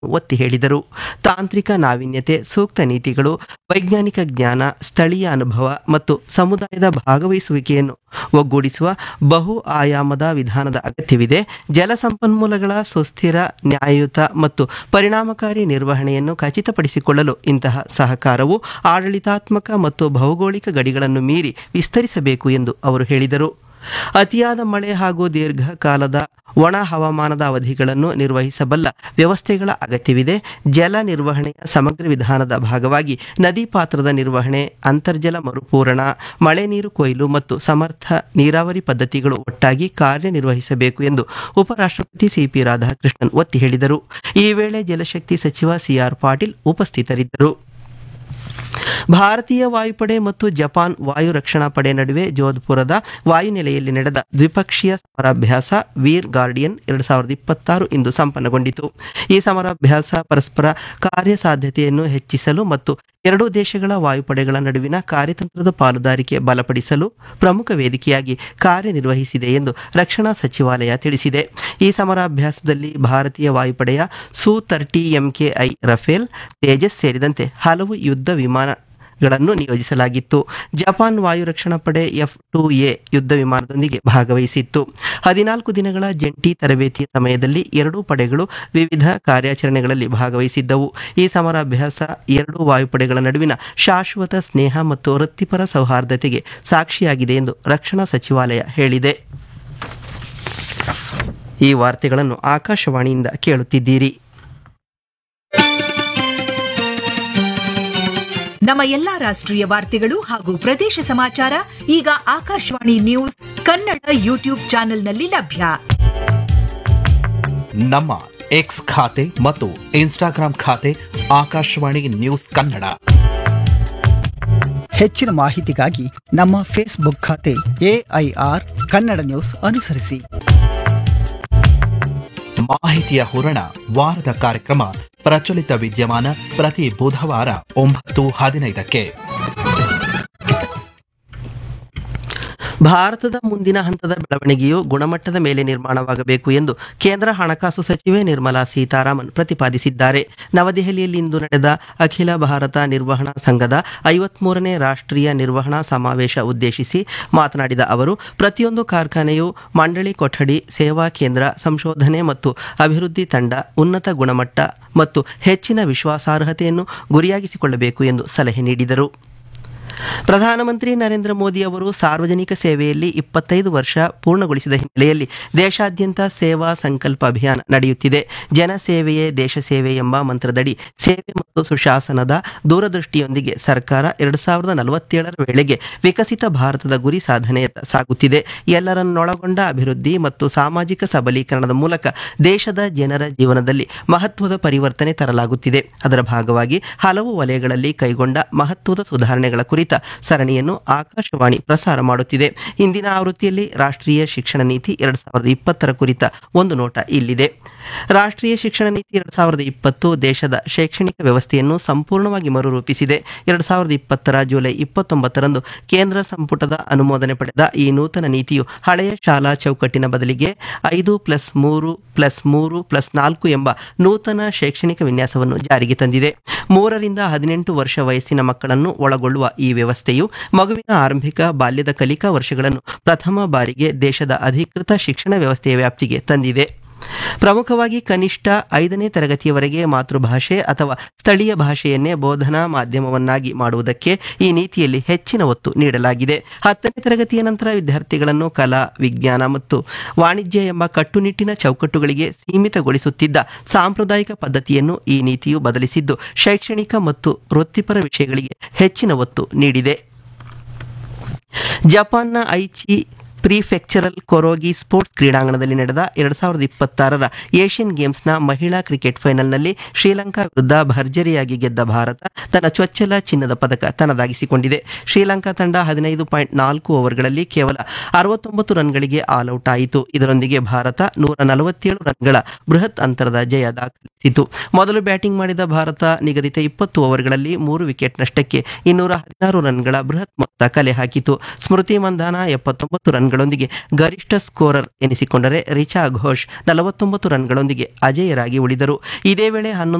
ಒತ್ತಿ ಹೇಳಿದರು ತಾಂತ್ರಿಕ ನಾವೀನ್ಯತೆ ಸೂಕ್ತ ನೀತಿಗಳು ವೈಜ್ಞಾನಿಕ ಜ್ಞಾನ ಸ್ಥಳೀಯ ಅನುಭವ ಮತ್ತು ಸಮುದಾಯದ ಭಾಗವಹಿಸುವಿಕೆಯನ್ನು ಒಗ್ಗೂಡಿಸುವ ಬಹು ಆಯಾಮದ ವಿಧಾನದ ಅಗತ್ಯವಿದೆ ಜಲಸಂಪನ್ಮೂಲಗಳ ಸುಸ್ಥಿರ ನ್ಯಾಯಯುತ ಮತ್ತು ಪರಿಣಾಮಕಾರಿ ನಿರ್ವಹಣೆಯನ್ನು ಖಚಿತಪಡಿಸಿಕೊಳ್ಳಲು ಇಂತಹ ಸಹಕಾರವು ಆಡಳಿತಾತ್ಮಕ ಮತ್ತು ಭೌಗೋಳಿಕ ಗಡಿಗಳನ್ನು ಮೀರಿ ವಿಸ್ತರಿಸಬೇಕು ಎಂದು ಅವರು ಹೇಳಿದರು ಅತಿಯಾದ ಮಳೆ ಹಾಗೂ ದೀರ್ಘಕಾಲದ ಒಣ ಹವಾಮಾನದ ಅವಧಿಗಳನ್ನು ನಿರ್ವಹಿಸಬಲ್ಲ ವ್ಯವಸ್ಥೆಗಳ ಅಗತ್ಯವಿದೆ ಜಲ ನಿರ್ವಹಣೆಯ ಸಮಗ್ರ ವಿಧಾನದ ಭಾಗವಾಗಿ ನದಿ ಪಾತ್ರದ ನಿರ್ವಹಣೆ ಅಂತರ್ಜಲ ಮರುಪೂರಣ ಮಳೆ ನೀರು ಕೊಯ್ಲು ಮತ್ತು ಸಮರ್ಥ ನೀರಾವರಿ ಪದ್ಧತಿಗಳು ಒಟ್ಟಾಗಿ ಕಾರ್ಯನಿರ್ವಹಿಸಬೇಕು ಎಂದು ಉಪರಾಷ್ಟ್ರಪತಿ ಸಿಪಿ ರಾಧಾಕೃಷ್ಣನ್ ಒತ್ತಿ ಹೇಳಿದರು ಈ ವೇಳೆ ಜಲಶಕ್ತಿ ಸಚಿವ ಸಿಆರ್ ಪಾಟೀಲ್ ಉಪಸ್ಥಿತರಿದ್ದರು ಭಾರತೀಯ ವಾಯುಪಡೆ ಮತ್ತು ಜಪಾನ್ ವಾಯು ರಕ್ಷಣಾ ಪಡೆ ನಡುವೆ ಜೋಧ್ಪುರದ ವಾಯುನೆಲೆಯಲ್ಲಿ ನಡೆದ ದ್ವಿಪಕ್ಷೀಯ ಸಮರಾಭ್ಯಾಸ ವೀರ್ ಗಾರ್ಡಿಯನ್ ಎರಡು ಸಾವಿರದ ಇಪ್ಪತ್ತಾರು ಇಂದು ಸಂಪನ್ನಗೊಂಡಿತು ಈ ಸಮರಾಭ್ಯಾಸ ಪರಸ್ಪರ ಕಾರ್ಯಸಾಧ್ಯತೆಯನ್ನು ಹೆಚ್ಚಿಸಲು ಮತ್ತು ಎರಡೂ ದೇಶಗಳ ವಾಯುಪಡೆಗಳ ನಡುವಿನ ಕಾರ್ಯತಂತ್ರದ ಪಾಲುದಾರಿಕೆ ಬಲಪಡಿಸಲು ಪ್ರಮುಖ ವೇದಿಕೆಯಾಗಿ ಕಾರ್ಯನಿರ್ವಹಿಸಿದೆ ಎಂದು ರಕ್ಷಣಾ ಸಚಿವಾಲಯ ತಿಳಿಸಿದೆ ಈ ಸಮರಾಭ್ಯಾಸದಲ್ಲಿ ಭಾರತೀಯ ವಾಯುಪಡೆಯ ಸು ತರ್ಟಿ ಎಂಕೆಐ ರಫೇಲ್ ತೇಜಸ್ ಸೇರಿದಂತೆ ಹಲವು ಯುದ್ಧ ವಿಮಾನಗಳನ್ನು ನಿಯೋಜಿಸಲಾಗಿತ್ತು ಜಪಾನ್ ವಾಯು ರಕ್ಷಣಾ ಪಡೆ ಎಫ್ ಟು ಎ ಯುದ್ಧ ವಿಮಾನದೊಂದಿಗೆ ಭಾಗವಹಿಸಿತ್ತು ಹದಿನಾಲ್ಕು ದಿನಗಳ ಜಂಟಿ ತರಬೇತಿಯ ಸಮಯದಲ್ಲಿ ಎರಡೂ ಪಡೆಗಳು ವಿವಿಧ ಕಾರ್ಯಾಚರಣೆಗಳಲ್ಲಿ ಭಾಗವಹಿಸಿದ್ದವು ಈ ಸಮರಾಭ್ಯಾಸ ಎರಡೂ ವಾಯುಪಡೆಗಳ ನಡುವಿನ ಶಾಶ್ವತ ಸ್ನೇಹ ಮತ್ತು ವೃತ್ತಿಪರ ಸೌಹಾರ್ದತೆಗೆ ಸಾಕ್ಷಿಯಾಗಿದೆ ಎಂದು ರಕ್ಷಣಾ ಸಚಿವಾಲಯ ಹೇಳಿದೆ ಈ ವಾರ್ತೆಗಳನ್ನು ಆಕಾಶವಾಣಿಯಿಂದ ಕೇಳುತ್ತಿದ್ದೀರಿ ನಮ್ಮ ಎಲ್ಲಾ ರಾಷ್ಟ್ರೀಯ ವಾರ್ತೆಗಳು ಹಾಗೂ ಪ್ರದೇಶ ಸಮಾಚಾರ ಈಗ ಆಕಾಶವಾಣಿ ನ್ಯೂಸ್ ಕನ್ನಡ ಯೂಟ್ಯೂಬ್ ಚಾನೆಲ್ನಲ್ಲಿ ಲಭ್ಯ ನಮ್ಮ ಎಕ್ಸ್ ಖಾತೆ ಮತ್ತು ಇನ್ಸ್ಟಾಗ್ರಾಂ ಖಾತೆ ಆಕಾಶವಾಣಿ ನ್ಯೂಸ್ ಕನ್ನಡ ಹೆಚ್ಚಿನ ಮಾಹಿತಿಗಾಗಿ ನಮ್ಮ ಫೇಸ್ಬುಕ್ ಖಾತೆ ಎಐಆರ್ ಕನ್ನಡ ನ್ಯೂಸ್ ಅನುಸರಿಸಿ ಮಾಹಿತಿಯ ಹೂರಣ ವಾರದ ಕಾರ್ಯಕ್ರಮ ಪ್ರಚಲಿತ ವಿದ್ಯಮಾನ ಪ್ರತಿ ಬುಧವಾರ ಒಂಬತ್ತು ಹದಿನೈದಕ್ಕೆ ಭಾರತದ ಮುಂದಿನ ಹಂತದ ಬೆಳವಣಿಗೆಯು ಗುಣಮಟ್ಟದ ಮೇಲೆ ನಿರ್ಮಾಣವಾಗಬೇಕು ಎಂದು ಕೇಂದ್ರ ಹಣಕಾಸು ಸಚಿವೆ ನಿರ್ಮಲಾ ಸೀತಾರಾಮನ್ ಪ್ರತಿಪಾದಿಸಿದ್ದಾರೆ ನವದೆಹಲಿಯಲ್ಲಿಂದು ನಡೆದ ಅಖಿಲ ಭಾರತ ನಿರ್ವಹಣಾ ಸಂಘದ ಐವತ್ಮೂರನೇ ರಾಷ್ಟ್ರೀಯ ನಿರ್ವಹಣಾ ಸಮಾವೇಶ ಉದ್ದೇಶಿಸಿ ಮಾತನಾಡಿದ ಅವರು ಪ್ರತಿಯೊಂದು ಕಾರ್ಖಾನೆಯು ಮಂಡಳಿ ಕೊಠಡಿ ಸೇವಾ ಕೇಂದ್ರ ಸಂಶೋಧನೆ ಮತ್ತು ಅಭಿವೃದ್ಧಿ ತಂಡ ಉನ್ನತ ಗುಣಮಟ್ಟ ಮತ್ತು ಹೆಚ್ಚಿನ ವಿಶ್ವಾಸಾರ್ಹತೆಯನ್ನು ಗುರಿಯಾಗಿಸಿಕೊಳ್ಳಬೇಕು ಎಂದು ಸಲಹೆ ನೀಡಿದರು ಪ್ರಧಾನಮಂತ್ರಿ ನರೇಂದ್ರ ಮೋದಿ ಅವರು ಸಾರ್ವಜನಿಕ ಸೇವೆಯಲ್ಲಿ ಇಪ್ಪತ್ತೈದು ವರ್ಷ ಪೂರ್ಣಗೊಳಿಸಿದ ಹಿನ್ನೆಲೆಯಲ್ಲಿ ದೇಶಾದ್ಯಂತ ಸೇವಾ ಸಂಕಲ್ಪ ಅಭಿಯಾನ ನಡೆಯುತ್ತಿದೆ ಜನ ಸೇವೆಯೇ ದೇಶ ಸೇವೆ ಎಂಬ ಮಂತ್ರದಡಿ ಸೇವೆ ಮತ್ತು ಸುಶಾಸನದ ದೂರದೃಷ್ಟಿಯೊಂದಿಗೆ ಸರ್ಕಾರ ಎರಡು ಸಾವಿರದ ನಲವತ್ತೇಳರ ವೇಳೆಗೆ ವಿಕಸಿತ ಭಾರತದ ಗುರಿ ಸಾಧನೆಯತ್ತ ಸಾಗುತ್ತಿದೆ ಎಲ್ಲರನ್ನೊಳಗೊಂಡ ಅಭಿವೃದ್ಧಿ ಮತ್ತು ಸಾಮಾಜಿಕ ಸಬಲೀಕರಣದ ಮೂಲಕ ದೇಶದ ಜನರ ಜೀವನದಲ್ಲಿ ಮಹತ್ವದ ಪರಿವರ್ತನೆ ತರಲಾಗುತ್ತಿದೆ ಅದರ ಭಾಗವಾಗಿ ಹಲವು ವಲಯಗಳಲ್ಲಿ ಕೈಗೊಂಡ ಮಹತ್ವದ ಸುಧಾರಣೆಗಳ ಕುರಿತ ಸರಣಿಯನ್ನು ಆಕಾಶವಾಣಿ ಪ್ರಸಾರ ಮಾಡುತ್ತಿದೆ ಇಂದಿನ ಆವೃತ್ತಿಯಲ್ಲಿ ರಾಷ್ಟ್ರೀಯ ಶಿಕ್ಷಣ ನೀತಿ ಎರಡು ಸಾವಿರದ ಇಪ್ಪತ್ತರ ಕುರಿತ ಒಂದು ನೋಟ ಇಲ್ಲಿದೆ ರಾಷ್ಟ್ರೀಯ ಶಿಕ್ಷಣ ನೀತಿ ಎರಡು ಸಾವಿರದ ಇಪ್ಪತ್ತು ದೇಶದ ಶೈಕ್ಷಣಿಕ ವ್ಯವಸ್ಥೆಯನ್ನು ಸಂಪೂರ್ಣವಾಗಿ ಮರುರೂಪಿಸಿದೆ ಎರಡು ಸಾವಿರದ ಇಪ್ಪತ್ತರ ಜುಲೈ ಇಪ್ಪತ್ತೊಂಬತ್ತರಂದು ಕೇಂದ್ರ ಸಂಪುಟದ ಅನುಮೋದನೆ ಪಡೆದ ಈ ನೂತನ ನೀತಿಯು ಹಳೆಯ ಶಾಲಾ ಚೌಕಟ್ಟಿನ ಬದಲಿಗೆ ಐದು ಪ್ಲಸ್ ಮೂರು ಪ್ಲಸ್ ಮೂರು ಪ್ಲಸ್ ನಾಲ್ಕು ಎಂಬ ನೂತನ ಶೈಕ್ಷಣಿಕ ವಿನ್ಯಾಸವನ್ನು ಜಾರಿಗೆ ತಂದಿದೆ ಮೂರರಿಂದ ಹದಿನೆಂಟು ವರ್ಷ ವಯಸ್ಸಿನ ಮಕ್ಕಳನ್ನು ಒಳಗೊಳ್ಳುವ ಈ ವ್ಯವಸ್ಥೆಯು ಮಗುವಿನ ಆರಂಭಿಕ ಬಾಲ್ಯದ ಕಲಿಕಾ ವರ್ಷಗಳನ್ನು ಪ್ರಥಮ ಬಾರಿಗೆ ದೇಶದ ಅಧಿಕೃತ ಶಿಕ್ಷಣ ವ್ಯವಸ್ಥೆಯ ವ್ಯಾಪ್ತಿಗೆ ತಂದಿದೆ ಪ್ರಮುಖವಾಗಿ ಕನಿಷ್ಠ ಐದನೇ ತರಗತಿಯವರೆಗೆ ಮಾತೃಭಾಷೆ ಅಥವಾ ಸ್ಥಳೀಯ ಭಾಷೆಯನ್ನೇ ಬೋಧನಾ ಮಾಧ್ಯಮವನ್ನಾಗಿ ಮಾಡುವುದಕ್ಕೆ ಈ ನೀತಿಯಲ್ಲಿ ಹೆಚ್ಚಿನ ಒತ್ತು ನೀಡಲಾಗಿದೆ ಹತ್ತನೇ ತರಗತಿಯ ನಂತರ ವಿದ್ಯಾರ್ಥಿಗಳನ್ನು ಕಲಾ ವಿಜ್ಞಾನ ಮತ್ತು ವಾಣಿಜ್ಯ ಎಂಬ ಕಟ್ಟುನಿಟ್ಟಿನ ಚೌಕಟ್ಟುಗಳಿಗೆ ಸೀಮಿತಗೊಳಿಸುತ್ತಿದ್ದ ಸಾಂಪ್ರದಾಯಿಕ ಪದ್ಧತಿಯನ್ನು ಈ ನೀತಿಯು ಬದಲಿಸಿದ್ದು ಶೈಕ್ಷಣಿಕ ಮತ್ತು ವೃತ್ತಿಪರ ವಿಷಯಗಳಿಗೆ ಹೆಚ್ಚಿನ ಒತ್ತು ನೀಡಿದೆ ಜಪಾನ್ನ ಐಚಿ ಪ್ರಿಫೆಕ್ಚರಲ್ ಕೊರೋಗಿ ಸ್ಪೋರ್ಟ್ಸ್ ಕ್ರೀಡಾಂಗಣದಲ್ಲಿ ನಡೆದ ಎರಡು ಸಾವಿರದ ಇಪ್ಪತ್ತಾರರ ಏಷ್ಯನ್ ಗೇಮ್ಸ್ನ ಮಹಿಳಾ ಕ್ರಿಕೆಟ್ ಫೈನಲ್ನಲ್ಲಿ ಶ್ರೀಲಂಕಾ ವಿರುದ್ಧ ಭರ್ಜರಿಯಾಗಿ ಗೆದ್ದ ಭಾರತ ತನ್ನ ಚೊಚ್ಚಲ ಚಿನ್ನದ ಪದಕ ತನ್ನದಾಗಿಸಿಕೊಂಡಿದೆ ಶ್ರೀಲಂಕಾ ತಂಡ ಹದಿನೈದು ಪಾಯಿಂಟ್ ನಾಲ್ಕು ಓವರ್ಗಳಲ್ಲಿ ಕೇವಲ ಅರವತ್ತೊಂಬತ್ತು ರನ್ಗಳಿಗೆ ಆಲ್ಔಟ್ ಆಯಿತು ಇದರೊಂದಿಗೆ ಭಾರತ ನೂರ ನಲವತ್ತೇಳು ರನ್ಗಳ ಬೃಹತ್ ಅಂತರದ ಜಯ ದಾಖಲಿಸಿತು ಮೊದಲು ಬ್ಯಾಟಿಂಗ್ ಮಾಡಿದ ಭಾರತ ನಿಗದಿತ ಇಪ್ಪತ್ತು ಓವರ್ಗಳಲ್ಲಿ ಮೂರು ವಿಕೆಟ್ ನಷ್ಟಕ್ಕೆ ಇನ್ನೂರ ಹದಿನಾರು ರನ್ಗಳ ಬೃಹತ್ ಮೊತ್ತ ಕಲೆ ಹಾಕಿತು ಸ್ಮೃತಿ ಮಂಧಾನ ಎಪ್ಪತ್ತೊಂಬತ್ತು ರನ್ಗಳ ರನ್ಗಳೊಂದಿಗೆ ಗರಿಷ್ಠ ಸ್ಕೋರರ್ ಎನಿಸಿಕೊಂಡರೆ ರಿಚಾ ಘೋಷ್ ನಲವತ್ತೊಂಬತ್ತು ರನ್ಗಳೊಂದಿಗೆ ಅಜೇಯರಾಗಿ ಉಳಿದರು ಇದೇ ವೇಳೆ ಹನ್ನೊಂದು